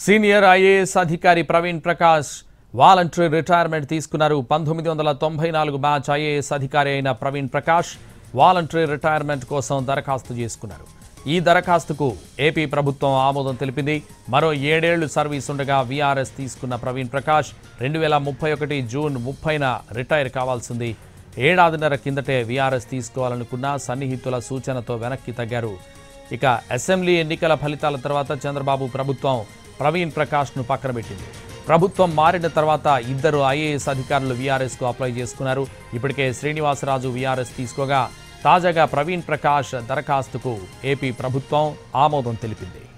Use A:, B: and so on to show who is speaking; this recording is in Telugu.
A: సీనియర్ ఐఏఎస్ అధికారి ప్రవీణ్ ప్రకాష్ వాలంటరీ రిటైర్మెంట్ తీసుకున్నారు పంతొమ్మిది వందల తొంభై నాలుగు బ్యాచ్ ఐఏఎస్ అధికారి అయిన ప్రవీణ్ ప్రకాష్ వాలంటరీ రిటైర్మెంట్ కోసం దరఖాస్తు చేసుకున్నారు ఈ దరఖాస్తుకు ఏపీ ప్రభుత్వం ఆమోదం తెలిపింది మరో ఏడేళ్లు సర్వీస్ ఉండగా వీఆర్ఎస్ తీసుకున్న ప్రవీణ్ ప్రకాష్ రెండు వేల ముప్పై ఒకటి జూన్ ముప్పైన రిటైర్ కావాల్సింది ఏడాదిన్నర కిందటే వీఆర్ఎస్ తీసుకోవాలనుకున్న సన్నిహితుల సూచనతో వెనక్కి తగ్గారు ఇక అసెంబ్లీ ఎన్నికల ఫలితాల తర్వాత చంద్రబాబు ప్రభుత్వం ప్రవీణ్ ప్రకాష్ను పక్కన పెట్టింది ప్రభుత్వం మారిన తర్వాత ఇద్దరు ఐఏఎస్ అధికారులు వీఆర్ఎస్కు అప్లై చేసుకున్నారు ఇప్పటికే శ్రీనివాసరాజు వీఆర్ఎస్ తీసుకోగా తాజాగా ప్రవీణ్ ప్రకాష్ దరఖాస్తుకు ఏపీ ప్రభుత్వం ఆమోదం తెలిపింది